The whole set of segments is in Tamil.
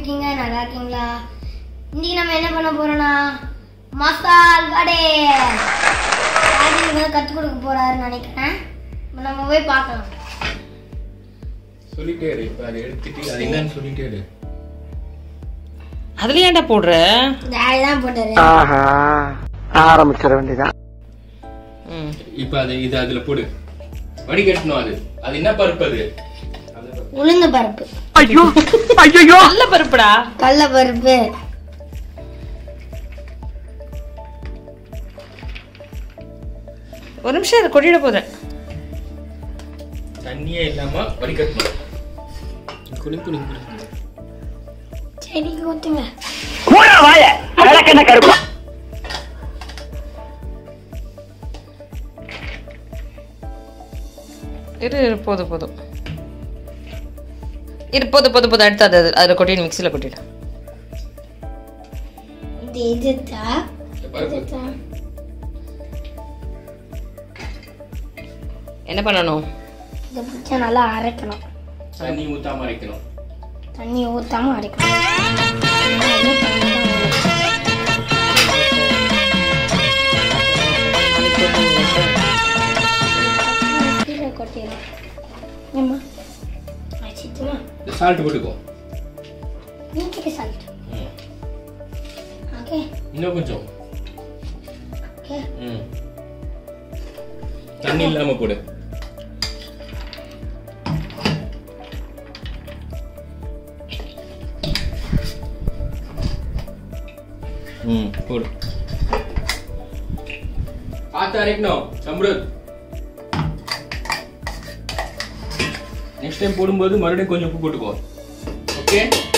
இருக்கீங்க நல்லா இருக்கீங்களா இன்னைக்கு நம்ம என்ன பண்ண போறோம்னா மசால் வடை ஆதிங்க கற்றுக் கொடுக்க போறாருன்னு நினைக்கிறேன் இப்ப நம்ம போய் பார்க்கலாம் சொல்லிட்டே இரு இப்ப அதை எடுத்துட்டு அது என்னன்னு சொல்லிட்டே இரு அதுல ஏன்டா போடுற டேடி தான் போட்டாரு ஆஹா ஆரம்பிச்சிட வேண்டியதான் ம். இப்ப அது இது அதுல போடு வடிகட்டணும் அது அது என்ன பருப்பு அது அந்த பருப்பு. உளுந்து பருப்பு ஐயோ ஐயோ நல்ல பருப்புடா கடல பருப்பு ஒரு நிமிஷம் அதை கொட்டிட போதேன் தண்ணியே இல்லாம வடிகட்டணும் குனி குனி குனி சரி ஊத்துங்க வாய விளக்கெண்ண கருப்பா இரு இரு, போதும் போதும் இரு போதும் போதும் போதும் அடுத்து அது அதில் கொட்டிடு மிக்சியில் கொட்டிடு இது இதுதா இந்த பருப்பு இதுதா என்ன பண்ணணும் இதை பிடிச்சா நல்லா அரைக்கணும் தண்ணி ஊத்தாம அரைக்கணும் தண்ணி ஊத்தாம அரைக்கணும் இது தண்ணி தான் ஊத்தணும். கீழே கொட்டிடலாம் ஏம்மா அரைச்சிட்டுமா இந்த சால்ட் போட்டுக்கோ நீக்கிட்டு சால்ட் ம். ஓகே இன்னும் கொஞ்சம் ஓகே ம். தண்ணி இல்லாம போடு ம் போடு பார்த்து அரைக்கணும் சம்ருத் நெக்ஸ்ட் டைம் போடும்போது மறுபடியும் கொஞ்சம் உப்பு போட்டுக்கோ ஓகே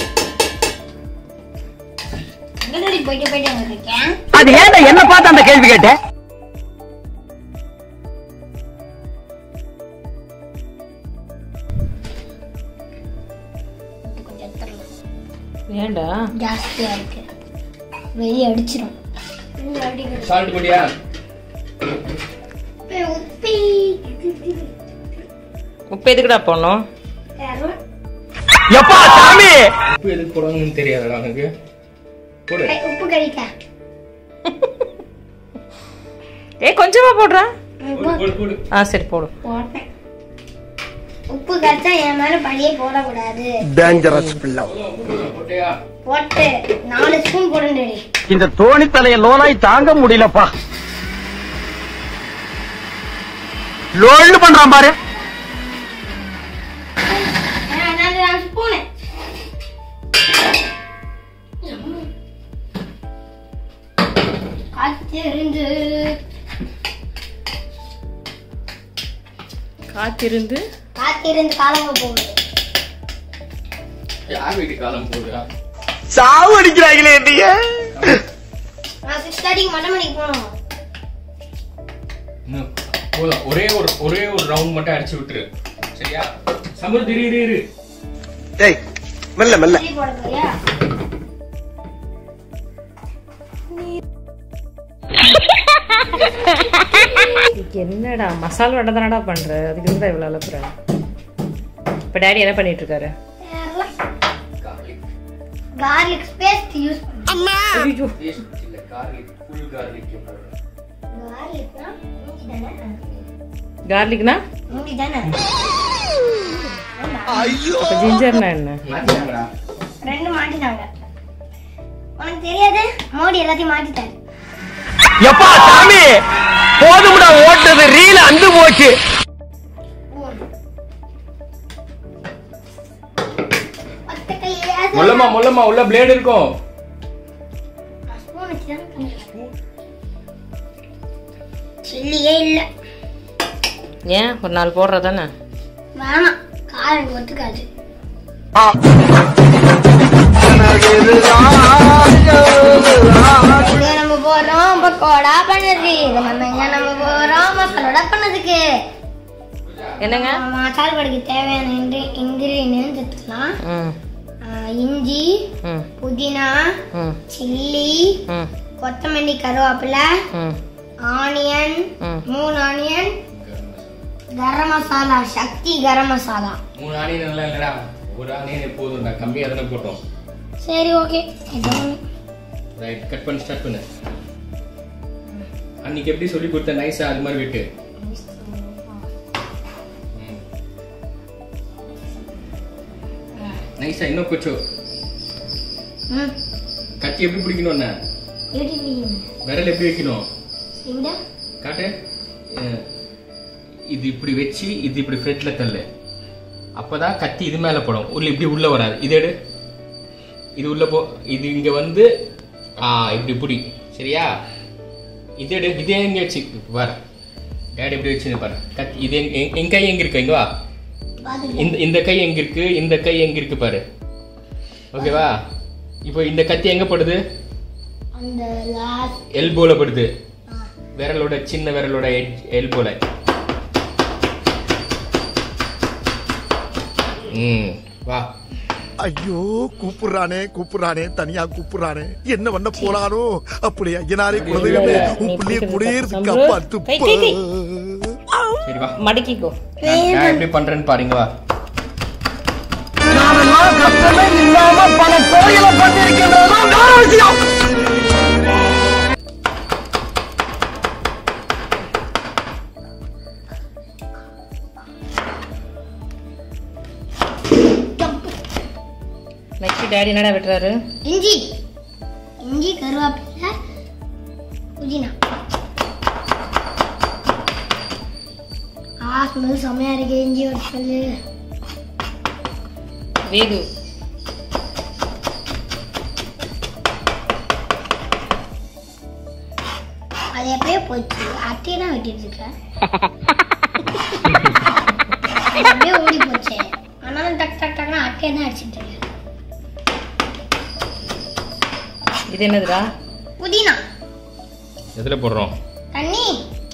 எங்கடி போயிட்டு போயிட்டு அங்க இருக்கேன் அது ஏன்டா என்ன பார்த்து அந்த கேள்வி கேட்ட இது கொஞ்சம் எடுத்துடலாம் ஏன்டா ஜாஸ்தியா இருக்கு வெளியே அடிச்சிடும் வெளியே அடிக்கிறது சால்ட் போடியா உப்பி, உப்பி உப்பு எதுக்குடா போடணும் யாரும் எப்பா சாமி உப்பு எதுக்கு போடுவாங்கன்னு தெரியாதுடா எனக்கு போடு ஏய், உப்பு கறிக்கா ஏ கொஞ்சமா போடுறா போடு போடு போடு ஆ சரி போடு போட்டேன் உப்பு கரைச்சா என் மேல பழியே போடக்கூடாது டேஞ்சரஸ் பிள்ளை போட்டியா போட்டு நாலு ஸ்பூன் போடுங்கடி இந்த தோணி தலைய லோனாய் தாங்க முடியலப்பா லோல்னு பண்றான் பாரு நாலு நாலு ஸ்பூனு காத்திருந்து காத்திருந்து காத்திருந்து காலங்க போகுது யார் வீட்டு காலம் போடுறா சாவு அடிக்கிறாங்களே என்னைய நான் சிக்ஸ் தேர்ட்டிக்கு மண்டை மணிக்கு போகணும் இன்னும் போதும் ஒரே ஒரு ஒரே ஒரு ரவுண்ட் மட்டும் அடிச்சு விட்டுரு சரியா சமர் திரி இரு இரு ஏய் மெல்ல மெல்ல சரி போட போறியா என்னடா மசால் வடை தானடா பண்ற அதுக்கு இருந்தா இவ்வளவு அலப்புற இப்ப டாடி என்ன பண்ணிட்டு இருக்காரு கார்லிக் பேஸ்ட் யூஸ் பண்ணு ஐயோ Taste இல்ல garlic, full garlic போடுறேன். கார்லிக்னா மூஞ்சி தானே கார்லிக்னா மூஞ்சி தானே அப்ப ஜிஞ்சர்னா என்ன மாத்திட்டாங்கடா. ரெண்டு மாட்டிட்டாங்க உனக்கு தெரியாது மோடி எல்லாத்தையும் மாட்டிட்டாரு எப்பா சாமி போதும்டா ஓட்டது ரீல அந்து போச்சு ஒத்த கையிலே மொல்லமா மொல்லமா உள்ள பிளேடு இருக்கும் ஸ்பூன் வச்சு தானே பண்ணுறேன் சில்லியே இல்லை ஏன் ஒரு நாள் போடுறதானே வேணாம் காரம் எனக்கு ஒத்துக்காது இங்க நம்ம போறோம் பக்கோடா பண்ணது இது நம்ம எங்க நம்ம போறோம் மசாலோட பண்ணதுக்கு என்னங்க நம்ம மசால் பொடிக்கு தேவையான இன்கிரீடியன்ஸ் எடுத்துக்கலாம் ம் ஆஹ் இஞ்சி ம் புதினா ம் சில்லி ம் கொத்தமல்லி கருவேப்பிலை ம் ஆனியன் ம் மூணு ஆனியன் கரம் மசாலா சக்தி கரம் மசாலா மூணு ஆனியன் நல்லா இல்லடா ஒரு ஆனியன் எப்போதும் கம்மியா தானே போட்டோம் சரி ஓகே ரைட் கட் பண்ணி ஸ்டார்ட் பண்ணு அன்னைக்கு எப்படி சொல்லி கொடுத்த நைஸா அது மாதிரி வெட்டு நைஸா இன்னும் கொஞ்சம் ம் கத்தி எப்படி பிடிக்கணும்னா எப்படி பிடிக்கணும் விரல் எப்படி வைக்கணும் இந்த காட்டு அஹ், இது இப்படி வச்சு இது இப்படி ஃப்ரெட்ல தள்ளு அப்பதான் கத்தி இது மேல படும் உள்ள இப்படி உள்ள வராது இது எடு இது உள்ள போ இது இங்க வந்து ஆ இப்படி இப்படி சரியா இது எடு இதே எங்க வச்சு பாரு டேடி எப்படி வச்சு பாரு கத்தி இது எங்க- எங்க- என் கை எங்க இருக்கு இங்க வா பார்த்து இந்த இந்த கை எங்க இருக்கு இந்த கை எங்க இருக்கு பாரு ஓகேவா இப்போ இந்த கத்தி எங்க படுது அந்த லாஸ்ட் எல்போல படுது விரலோட சின்ன விரலோட எல்போல ம் வா ஐயோ கூப்பிடுறானே கூப்பிடுறானே தனியா கூப்பிடுறானே என்ன பண்ண போறானோ அப்படி ஐயனாரே குலதெய்வமே உன் பிள்ளைய குடியேறதுக்கு அப்பா கை, கை, கை. துப்பு சரி வா மடக்கிக்கோ நான் நான் எப்படி பண்றேன்னு பாருங்க வா நாமெல்லாம் கஷ்டமே இல்லாம பல கோயிலை பண்ணிருக்கின்றதுதான் வேற விஷயம் நெக்ஸ்ட் டேடி என்னடா வெட்டுறாரு இஞ்சி இஞ்சி கருவேப்பிலை புதினா ஆ ஸ்மெல் செம்மையா இருக்கு இஞ்சியோட ஸ்மெல்லு வேகு அது எப்படியே போச்சு அட்டையை தான் வெட்டிட்டு இருக்கேன் அது அப்படியே ஓடி போச்சு ஆனாலும் டக் டக் டக்னு அட்டையை தான் அடிச்சிட்டு இருக்கேன் இது என்னதுடா புதினா எதுல போடுறோம் தண்ணி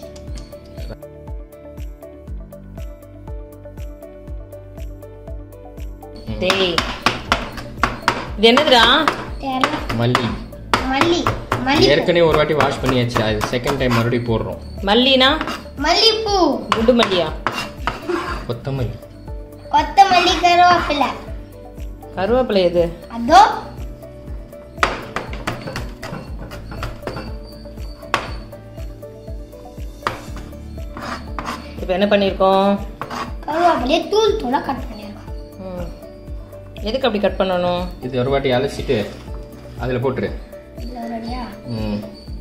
டேய் இது என்னதுடா தெரியல மல்லி மல்லி மல்லிப்பூ ஏற்கனவே ஒரு வாட்டி வாஷ் பண்ணியாச்சு அது செகண்ட் டைம் மறுபடியும் போடுறோம் மல்லினா மல்லிப்பூ குண்டு மல்லியா கொத்தமல்லி கொத்தமல்லி கருவேப்பிலை கருவேப்பிலை எது அதோ இப்போ என்ன பண்ணியிருக்கோம் கருவேப்பிலையை தூள் தூளா கட் பண்ணிருக்கோம் ம். எதுக்கு அப்படி கட் பண்ணணும் இது ஒரு வாட்டி அலசிட்டு அதுல போட்டுரு இதுல ரெடியா ம்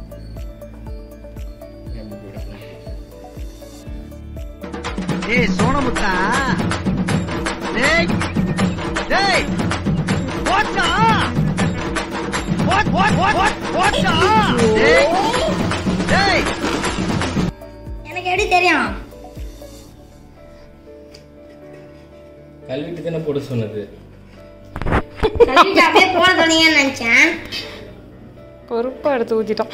ஏய் சோனமுத்தா டேய் டேய் வாட்சா வாட் வாட் வாட் வாட் வாட்சா டேய் டேய் எனக்கு எப்படி தெரியும் கல்விட்டு தானே போட சொன்னது கழுவிட்டு அப்படியே போன சொன்னீங்கன்னு நினைச்சேன் பொறுப்பாக எடுத்து ஊற்றிட்டோம்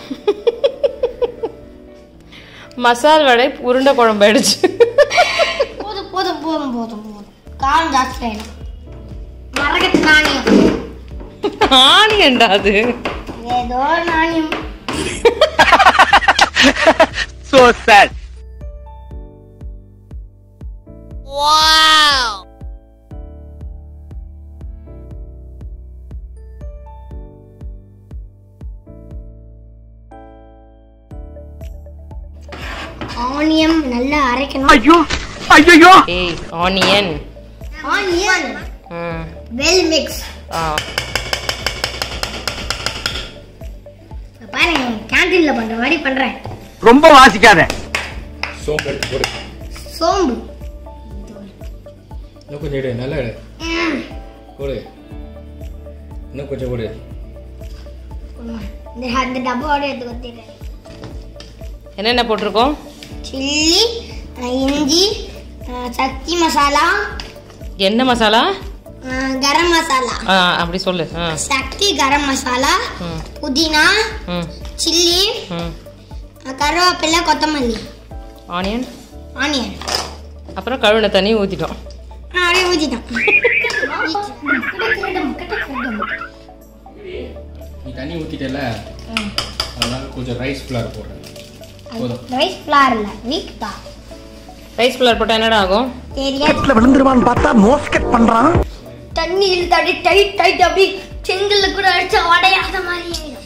மசால் வடை உருண்டை குழம்பு ஆயிடுச்சு போதும் போதும் போதும் போதும் போதும் காரம் ஜாஸ்தி ஆயிடும் மரகத்து நாணயம் ஆனியன்டா அது ஏதோ ஒரு நாணயம் சோ சாட் ஆனியம் நல்லா அரைக்கணும் ஐயோ ஐயோ ஏய் ஆனியன் ஆனியன் ம் வெல் மிக்ஸ் ஆ பாருங்க கேண்டீன்ல பண்ற மாதிரி பண்றேன் ரொம்ப வாசிக்காத சோம்பு எடுத்து போடு சோம்பு இன்னும் கொஞ்சம் எடு நல்லா எடு ம். போடு இன்னும் கொஞ்சம் போடு இந்த அந்த டப்பாவோட எடுத்து கொத்திடுறேன் என்னென்ன போட்டிருக்கோம் சில்லி இஞ்சி அஹ், சக்தி மசாலா என்ன மசாலா அஹ், கரம் மசாலா ஆ அப்படி சொல்லு ஆ சக்தி கரம் மசாலா ம் புதினா ம் சில்லி ம் அஹ், கருவேப்பிலை கொத்தமல்லி ஆனியன் ஆனியன் அப்புறம் கழுவின தண்ணி ஊற்றிட்டோம் அப்படியே ஊற்றிட்டோம் நீ தண்ணி ஊத்திட்டல அதனால கொஞ்சம் ரைஸ் ஃப்ளார் போடுறேன் போதும் ரைஸ் ஃப்ளார் இல்லை வீக் தான் ரைஸ் புல்லர் போட்டால் என்னடா ஆகும் தெரியாது விழுந்துருவான்னு பார்த்தா மோஸ்கெட் பண்றான் தண்ணி இழுத்து அப்படியே டைட் டைட் அப்படியே செஞ்சு செங்கல்ல கூட அடிச்சா உடையாத மாதிரி ஆயிடும்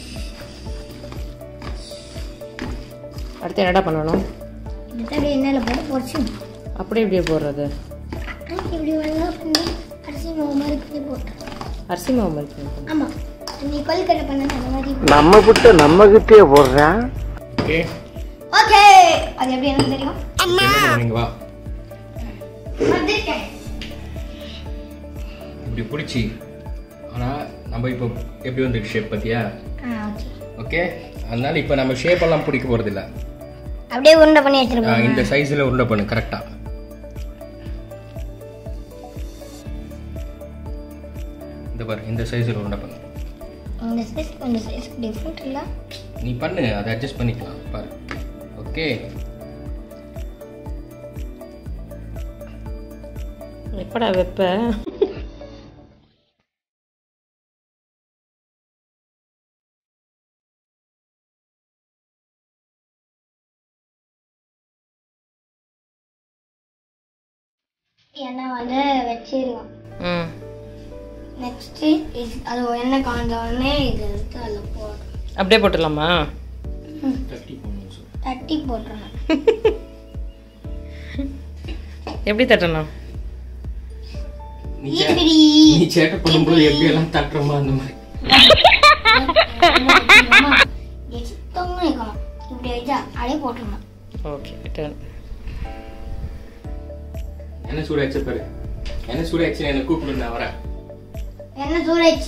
அடுத்து என்னடா பண்ணணும் அடுத்தது எண்ணெயில் போட்டு பொரிச்சு அப்படியே இப்படியே போடுறது இப்படி ஒழுங்கா பண்ணி அரிசி மாவு மாதிரி பண்ணி போட்டேன் அரிசி மாவு மாதிரி பண்ணணும். ஆமா நீ கொல்கட்டை பண்ணது அந்த மாதிரி நம்ம கிட்ட நம்ம கிட்டே போடுறேன் ஓகே ஓகே அது எப்படி எனக்கு தெரியும் நீங்க வா வந்திருக்கேன் இப்படி பிடிச்சி ஆனா நம்ம இப்போ எப்படி வந்துருக்கு ஷேப் பார்த்தியா ஆ ஓகே ஓகே அதனால இப்போ நம்ம ஷேப் எல்லாம் பிடிக்க போறது இல்ல அப்படியே உருண்டை பண்ணி ஆ, எடுத்துருப்போம் இந்த சைஸ்ல உருண்டை பண்ணு கரெக்டா இந்த பாரு இந்த சைஸ்ல உருண்டை பண்ணு இந்த சைஸ் இந்த சைஸ் டிஃப்ரெண்ட் இல்லை நீ பண்ணு அதை அட்ஜஸ்ட் பண்ணிக்கலாம் பாரு ஓகே எப்படா வெப்ப எண்ணெய் வந்து வச்சிருக்கோம் ம் நெக்ஸ்ட்டு இது அது எண்ணெய் காய்ஞ்ச உடனே இது எடுத்து அதில் போடணும் அப்படியே போட்டுடலாமா தட்டி போடணும் சொல்லு. தட்டி போட்டுறணும் எப்படி தட்டணும் நீ சே- இப்படி நீ சேட்டை பண்ணும்போது எப்படி எல்லாம் தட்டுறோமோ அந்த மாதிரி எத்தவங்க இருக்கணும் இப்படி வச்சா அப்படியே போட்டுருணும் ஓகே ரிட்டர்ன் என்ன சூடாச்சு பாரு என்ன சூடாச்சு என்ன கூப்பிடு நான் வரேன் என்ன சூரஜ்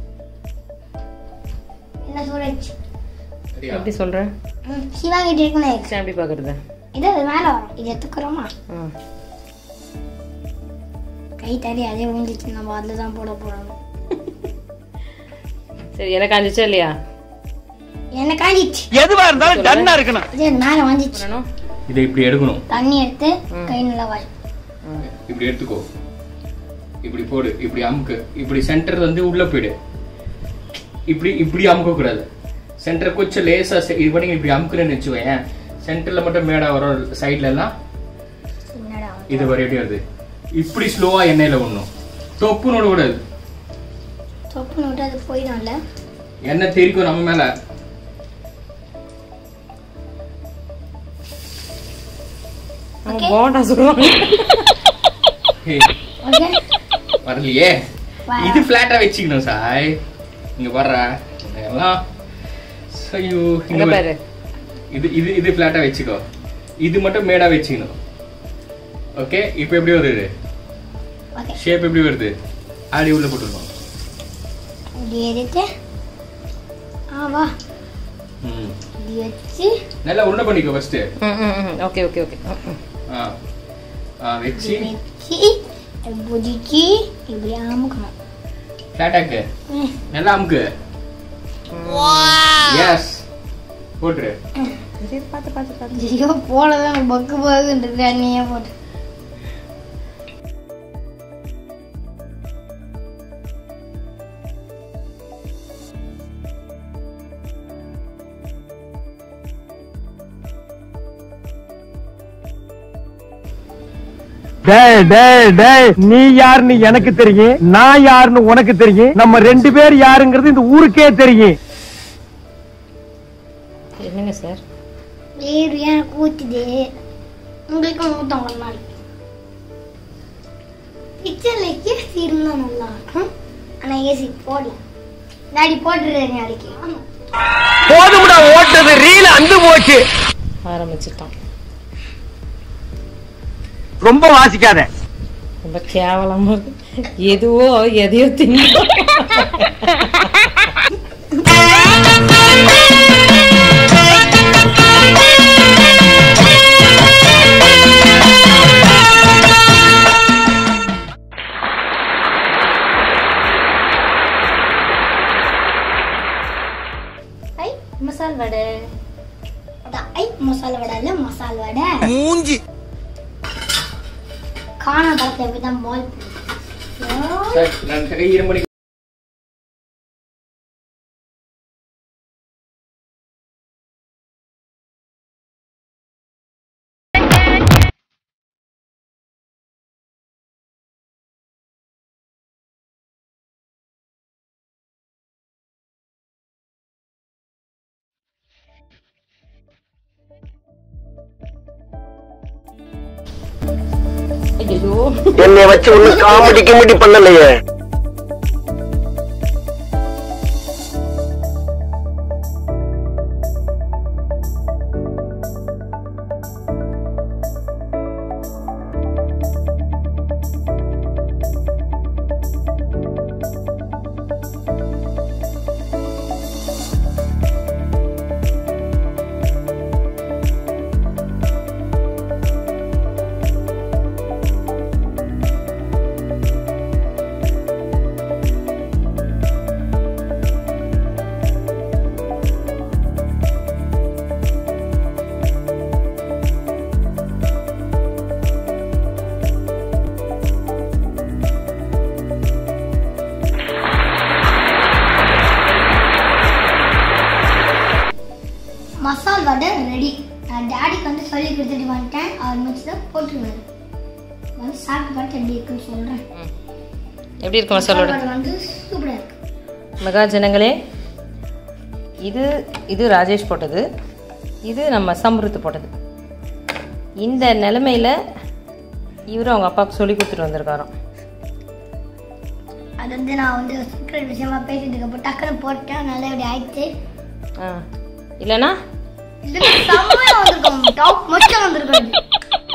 என்ன சூரஜ் சரியா எப்படி சொல்ற ம் சிவா கிட்ட இருக்கணும் சரி, எப்படி பார்க்கறது இது அது மேலே வரும் இது எடுத்துக்கிறோமா ஆ கை தடி அதே விழுந்துச்சு நம்ம அதில் தான் போட போகிறோம் சரி எனக்கு அஞ்சிச்சா இல்லையா என்ன காஞ்சிச்சு எதுவா இருந்தாலும் டன்னா இருக்கணும் இது அது மேலே வந்துச்சு பண்ணணும் இதை இப்படி எடுக்கணும் தண்ணி எடுத்து கை நல்லா வாய் இப்படி எடுத்துக்கோ இப்படி போடு இப்படி அமுக்கு இப்படி சென்டர் வந்து உள்ள போயிடு இப்படி இப்படி அமுக்க கூடாது சென்டர் கொஞ்சம் லேசா செ- இது பண்ணி இப்படி அமுக்குறேன்னு வச்சுக்கோயேன் சென்டர்ல மட்டும் மேடா வரும் சைடுல எல்லாம் என்னடா இது வரை எப்படி வருது இப்படி ஸ்லோவா எண்ணெயில விடணும் தொப்புன்னு விடக்கூடாது தொப்புன்னு விட்டு அது போயிடும்ல எண்ணெய் தெரிக்கும் நம்ம மேல அவங்க போண்டா சொல்லுவாங்க ஹே, ஓகே வரலையே இது ஃபிளாட்டா வச்சுக்கணும் சாய் இங்க வர்ற எல்லாம் ஐயோ இங்க இங்க பாரு. பாரு இது இது இது ஃபிளாட்டா வச்சுக்கோ இது மட்டும் மேடா வச்சுக்கணும் ஓகே இப்போ எப்படி வருது ஓகே ஷேப் எப்படி வருது ஆடி உள்ள போட்டுருக்கோம் இப்படி எடுத்து ஆ வா ம். இப்படி வச்சு நல்லா உருண்டை பண்ணிக்கோ ஃபர்ஸ்ட் ம் ம் ம் ஓகே ஓகே ஓகே ம், ம். ஆ ஆ வச்சு வச்சு புதிச்சு இப்படி அமுக்கணும் ஃபிளாட்டாக்கு ம். நல்லா அமுக்கு எஸ் போட்டுரு சரி பார்த்து பார்த்து பார்த்து ஐயோ போலதான் பக்கு பக்குன்றது நீயே போட்டு டேய் டேய் டேய் நீ யாருன்னு எனக்கு தெரியும் நான் யாருன்னு உனக்கு தெரியும் நம்ம ரெண்டு பேர் யாருங்கிறது இந்த ஊருக்கே தெரியும் என்னங்க சார் வேறு எனக்கு ஊத்துது உங்களுக்கும் ஊத்தம் ஒரு நாள் கிச்சன்ல ஏசி இருந்தா நல்லா இருக்கும் ஆனா ஏசி போடல டாடி போட்டுருங்க நாளைக்கு ஆமா போதும்டா ஓட்டது ரீல அந்து போச்சு ஆரம்பிச்சிட்டான் ரொம்ப வாசிக்காத ரொம்ப கேவலமா இருக்கு எதுவோ எதையோ திங்க ஐ மசால் வடை அதான் ஐ மசாலா வடை இல்ல மசால் வடை மூஞ்சி காண படத்தை எப்படி தான் பால் சார் நான் கை இருமணி ஐயோ என்னை வச்சு ஒண்ணு காமெடி கிமெடி பண்ணலையே மசால் வடை ரெடி நான் டேடிக்கு வந்து சொல்லி கொடுத்துட்டு வந்துட்டேன் அவர் மிச்சு தான் போட்டுருவாரு வந்து சாப்பிட்டு பார்த்து எப்படி இருக்குன்னு சொல்கிறேன் எப்படி இருக்கு மசாலோட வடை வந்து சூப்பராக இருக்கு மெகா ஜனங்களே இது இது ராஜேஷ் போட்டது இது நம்ம சம்ருத்து போட்டது இந்த நிலமையில இவரும் அவங்க அப்பாவுக்கு சொல்லி கொடுத்துட்டு வந்திருக்காராம் அது வந்து நான் வந்து சீக்கிரம் விஷயமா பேசிட்டு இருக்கப்போ டக்குன்னு போட்டேன் நல்லா இப்படி ஆயிடுச்சு ஆ இல்லைன்னா இதுல செம்மையா வந்திருக்கும் டாப் மட்டும் வந்திருக்கும் இது.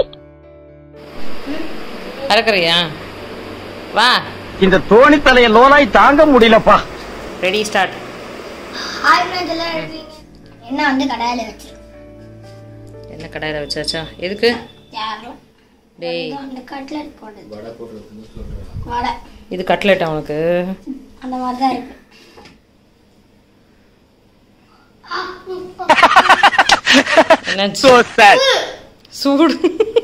அறக்குறியா வா இந்த தோணி தலைய லோலாய் தாங்க முடியலப்பா ரெடி ஸ்டார்ட் ஹாய் ஃப்ரெண்ட்ஸ் எல்லாம் எப்படி என்ன வந்து கடாயில வச்சிருக்கோம் என்ன கடாயில் வச்சாச்சா எதுக்கு யாரும் டேய் இந்த கட்லெட் போடுது வடை இது கட்லெட் அவனுக்கு அந்த மாதிரி தான் இருக்கு என்ன சூடு